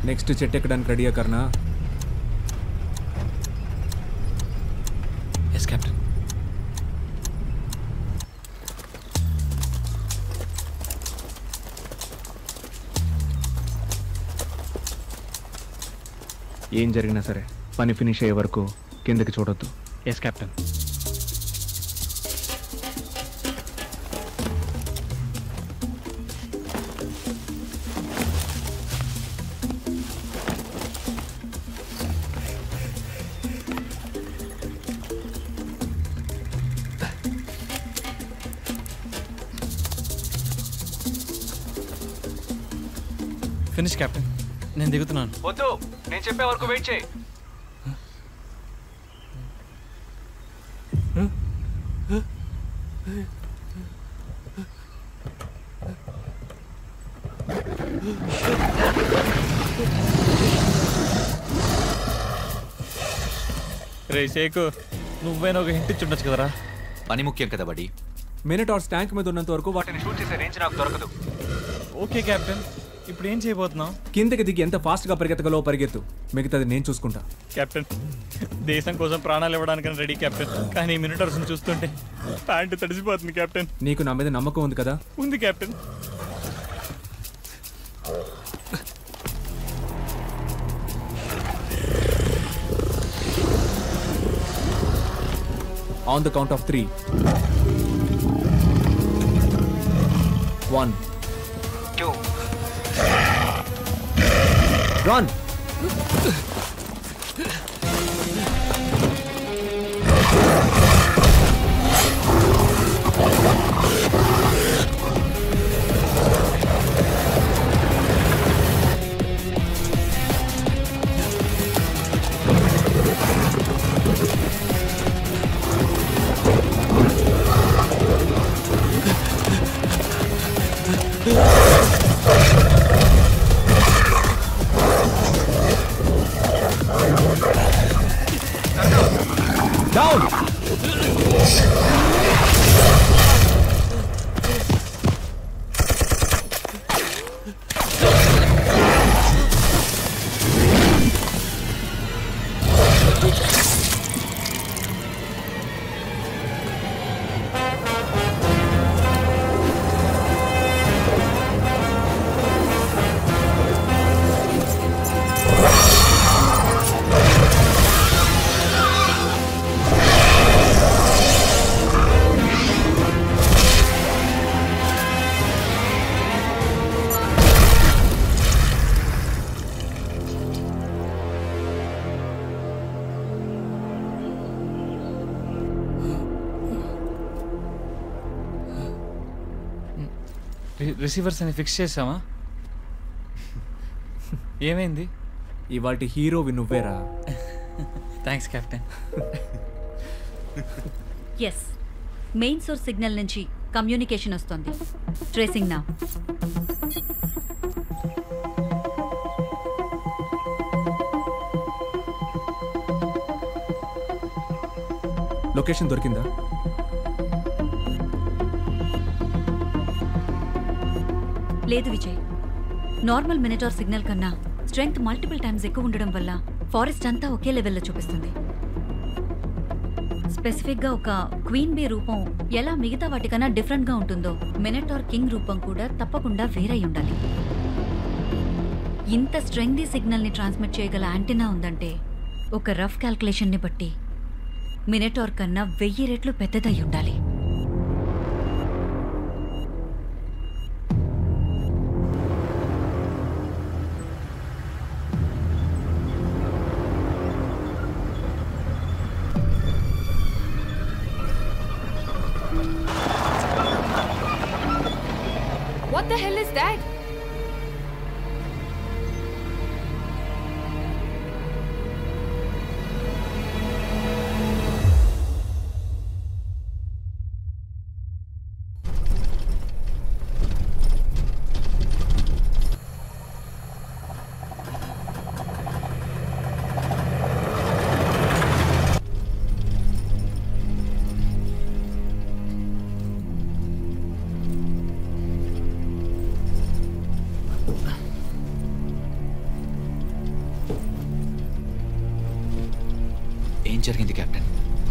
Next చెట్టు ఎక్కడానికి రెడీయా కర్నా ఎస్ కెప్టెన్ ఏం జరిగినా సరే పని ఫినిష్ అయ్యే వరకు కిందకి చూడొద్దు ఎస్ కెప్టెన్ ఫినిష్ కెప్టెన్ నేను దిగుతున్నాను వద్దు నేను చెప్పే వరకు వెయిట్ చేయి రే షేకు నువ్వైనా ఒక హింట్ ఇచ్చుండొచ్చు కదరా పని ముఖ్యం కదా బడి మినిటార్స్ ట్యాంక్ మీద ఉన్నంత వరకు వాటిని షూట్ చేసే రేంజ్ నాకు దొరకదు ఓకే కెప్టెన్ ఇప్పుడు ఏం చేయబోతున్నావు కిందకి దిగి ఎంత ఫాస్ట్ గా పరిగెత్తగలో పరిగెత్తు మిగతాది నేను చూసుకుంటా కెప్టెన్ దేశం కోసం ప్రాణాలు ఇవ్వడానికని రెడీ కెప్టెన్ కానీ మినిటర్స్ చూస్తుంటే ప్యాంటు తడిసిపోతుంది కెప్టెన్ నీకు నా మీద నమ్మకం ఉంది కదా ఉంది captain on the count of three one two run down receivers అని ఫిక్స్ చేసావా ఏమైంది ఇవాటి హీరోవి నువ్వేరా thanks captain yes main source signal నుంచి కమ్యూనికేషన్ వస్తుంది ట్రేసింగ్ నా లొకేషన్ దొరికిందా లేదు విజయ్ నార్మల్ మినిటార్ సిగ్నల్ కన్నా స్ట్రెంగ్త్ మల్టిపుల్ టైమ్స్ ఎక్కువ ఉండడం వల్ల ఫారెస్ట్ అంతా ఒకే లెవెల్లో చూపిస్తుంది స్పెసిఫిక్గా ఒక క్వీన్ బీ రూపం ఎలా మిగతా వాటికన్నా డిఫరెంట్గా ఉంటుందో మినిటార్ కింగ్ రూపం కూడా తప్పకుండా వేరై ఉండాలి ఇంత స్ట్రెంగ్దీ సిగ్నల్ని ట్రాన్స్మిట్ చేయగల యాంటీనా ఉందంటే ఒక రఫ్ క్యాల్కులేషన్ని బట్టి మినిటార్ కన్నా వెయ్యి రెట్లు పెద్దదై ఉండాలి What the hell is that? ఏం జరిగింది కెప్టెన్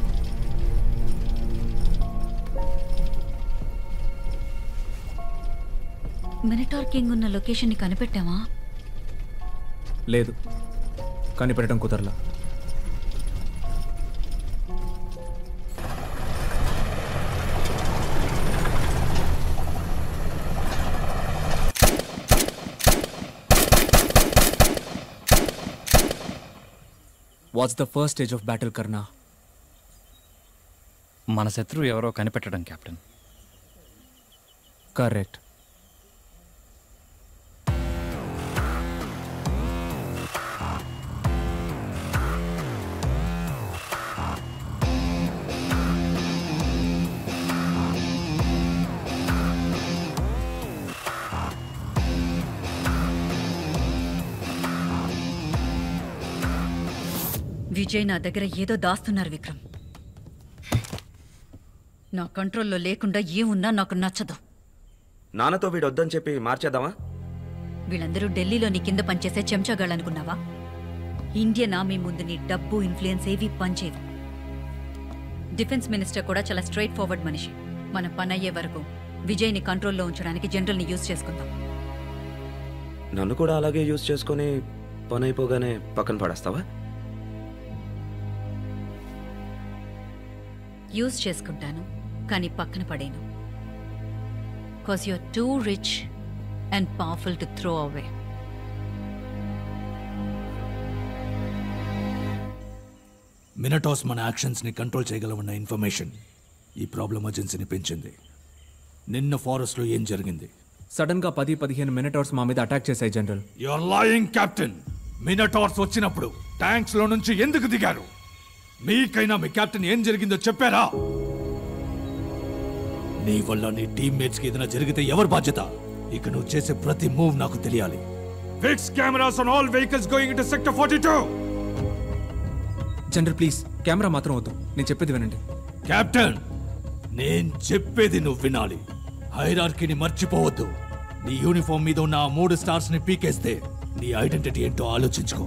మినిటార్ కింగ్ ఉన్న లొకేషన్ని కనిపెట్టావా లేదు కనిపెట్టడం కుదరలా what's the first stage of battle Karna మన శత్రువు ఎవరో కనిపెట్టడం కెప్టెన్ కరెక్ట్ విజయ్ నా దగ్గర ఏదో దాస్తున్నారు విక్రమ్ నా కంట్రోల్లో లేకుండా ఏమున్నా నాకు నచ్చదు నాన్నతో వీడు వద్దని చెప్పి మార్చేద్దామా వీళ్ళందరూ ఢిల్లీలో నీ కింద పనిచేసే చెంచాగాళ్ళనుకున్నావా ఇండియన్ ఆర్మీ ముందు నీ డబ్బు ఇన్ఫ్లుయెన్స్ ఏవి పనిచేయవు డిఫెన్స్ మినిస్టర్ కూడా చాలా స్ట్రైట్ ఫార్వర్డ్ మనిషి మన పని అయ్యే వరకు విజయ్ని కంట్రోల్లో ఉంచడానికి జనరల్ని యూజ్ చేసుకుందాం నన్ను కూడా అలాగే యూజ్ చేసుకొని పని అయిపోగానే పక్కన పడేస్తావా యూజ్ చేసుకుంటాను కానీ పక్కన పడేను cause your two rich and powerful to throw away మినటాస్ మన యాక్షన్స్ని కంట్రోల్ చేయగలమన్న ఇన్ఫర్మేషన్ ఈ ప్రాబ్లం అర్జెన్సీని పెంచింది నిన్న ఫారెస్ట్లో ఏం జరిగింది సడన్ గా పది పదిహేను మినిటర్స్ మా మీద అటాక్ చేశాయి general you're lying captain Minotaurs వచ్చినప్పుడు ట్యాంక్స్ లో నుంచి ఎందుకు దిగారు మీకైనా మీ కెప్టెన్ ఏం జరిగిందో చెప్పారా నీ వల్ల నీ టీమ్మేట్స్ కి ఏదైనా జరిగితే ఎవరు బాధ్యత ఇక నువ్వు చేసే ప్రతి మూవ్ నాకు తెలియాలి fix cameras on all vehicles going into sector 42 general please camera మాత్రం వద్దు నేను చెప్పేది వినండి కెప్టెన్ నేను చెప్పేది నువ్వు వినాలి హైరార్కీని మర్చిపోవద్దు నీ యూనిఫామ్ మీద ఉన్న ఆ మూడు స్టార్స్ ని పీకేస్తే నీ ఐడెంటిటీ ఏంటో ఆలోచించుకో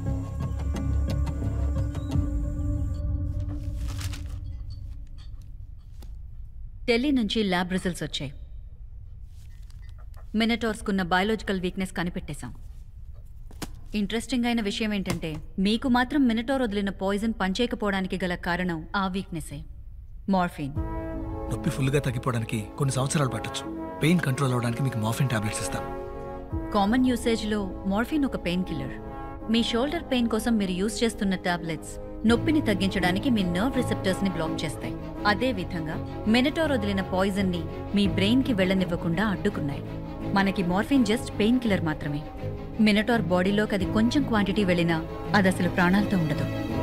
ఢిల్లీ నుంచి ల్యాబ్ రిజల్ట్స్ వచ్చాయి మినటోర్స్కున్న బయాలజికల్ వీక్నెస్ కనిపెట్టేశాం ఇంట్రెస్టింగ్ అయిన విషయం ఏంటంటే మీకు మాత్రం మినటోర్ వదిలిన పాయిజన్ పనిచేయకపోవడానికి గల కారణం ఆ వీక్నెసే మార్ఫిన్ నొప్పి ఫుల్గా తగ్గిపోవడానికి కొన్ని సంవత్సరాలు పట్టొచ్చు పెయిన్ కంట్రోల్ అవడానికి మీకు మార్ఫిన్ టాబ్లెట్స్ ఇస్తాం కామన్ యూసేజ్లో మార్ఫిన్ ఒక పెయిన్ కిల్లర్ మీ షోల్డర్ పెయిన్ కోసం మీరు యూజ్ చేస్తున్న టాబ్లెట్స్ నొప్పిని తగ్గించడానికి మీ నర్వ్ రిసెప్టర్స్ ని బ్లాక్ చేస్తాయి అదే విధంగా మినటోర్ వదిలిన పాయిజన్ ని మీ బ్రెయిన్ కి వెళ్ళనివ్వకుండా అడ్డుకున్నాయి మనకి మార్ఫిన్ జస్ట్ పెయిన్ కిల్లర్ మాత్రమే మినటోర్ బాడీలోకి అది కొంచెం క్వాంటిటీ వెళ్ళినా అది అసలు ప్రాణాలతో ఉండదు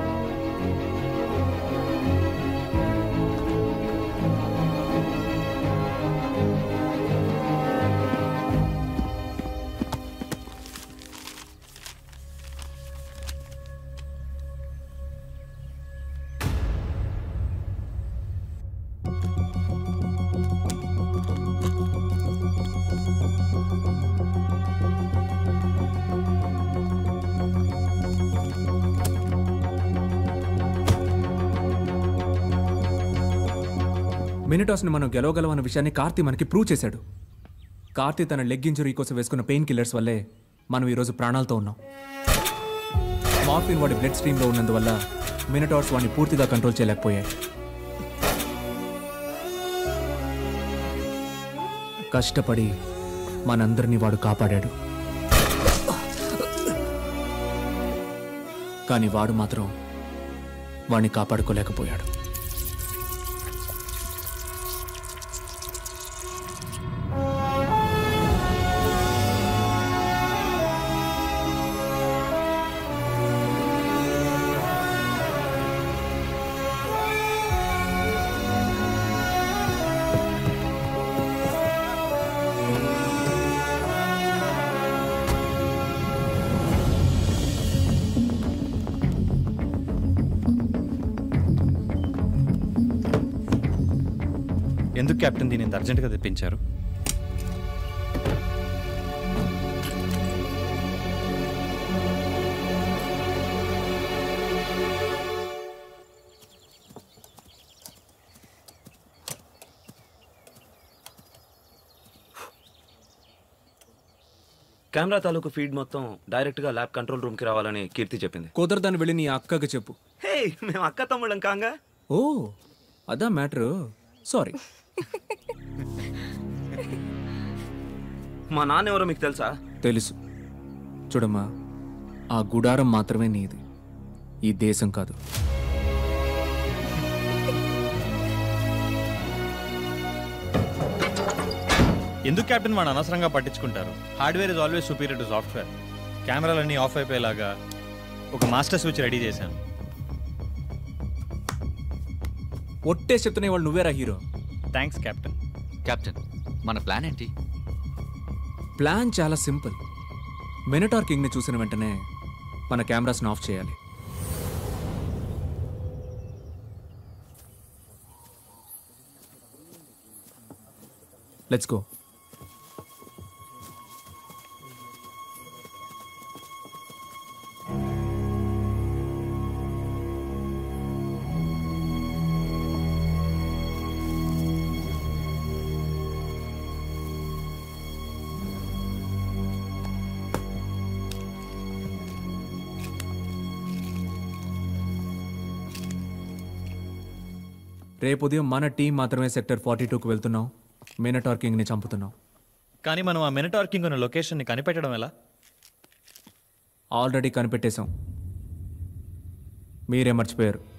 మినిటాస్ని మనం గెలవగలమన్న విషయాన్ని కార్తీ మనకి ప్రూవ్ చేశాడు కార్తీ తన లెగ్ ఇంజరీ కోసం వేసుకున్న పెయిన్ కిల్లర్స్ వల్లే మనం ఈరోజు ప్రాణాలతో ఉన్నాం మార్ఫిన్ వాడి బ్లడ్ స్ట్రీమ్లో ఉన్నందువల్ల మినిటార్స్ వాడిని పూర్తిగా కంట్రోల్ చేయలేకపోయాయి కష్టపడి మనందరినీ వాడు కాపాడాడు కానీ వాడు మాత్రం వాడిని కాపాడుకోలేకపోయాడు ఎందుకు కెప్టెన్ దీని ఇంత అర్జెంటుగా తెప్పించారు కెమెరా తాలూకు ఫీడ్ మొత్తం డైరెక్ట్గా ల్యాబ్ కంట్రోల్ రూమ్కి రావాలని కీర్తి చెప్పింది కుదరదని వెళ్ళి నీ అక్కకి చెప్పు హే మేము అక్క తమ్ముళ్ళం కాంగా ఓ అదా మ్యాటర్ సారీ మా నాన్న ఎవరో మీకు తెలుసా తెలుసు చూడమ్మా ఆ గుడారం మాత్రమే నీది ఈ దేశం కాదు ఎందుకు కెప్టెన్ వాడు అనవసరంగా పట్టించుకుంటారు hardware is always superior to software కెమెరాలన్నీ ఆఫ్ అయిపోయేలాగా ఒక మాస్టర్ స్విచ్ రెడీ చేశాను ఒట్టే చెప్తున్నా వాళ్ళు నువ్వేరా హీరో థ్యాంక్స్ కెప్టెన్ కెప్టెన్ మన ప్లాన్ ఏంటి ప్లాన్ చాలా సింపుల్ మినటార్ కింగ్ని చూసిన వెంటనే మన కెమెరాస్ని ఆఫ్ చేయాలి లెట్స్ గో రేపు ఉదయం మన టీం మాత్రమే సెక్టర్ ఫార్టీ టూకి వెళ్తున్నాం మినటార్ కింగ్ని చంపుతున్నాం కానీ మనం ఆ మినటార్కింగ్ ఉన్న లొకేషన్ని కనిపెట్టడం ఎలా ఆల్రెడీ కనిపెట్టేశాం మీరే మర్చిపోయారు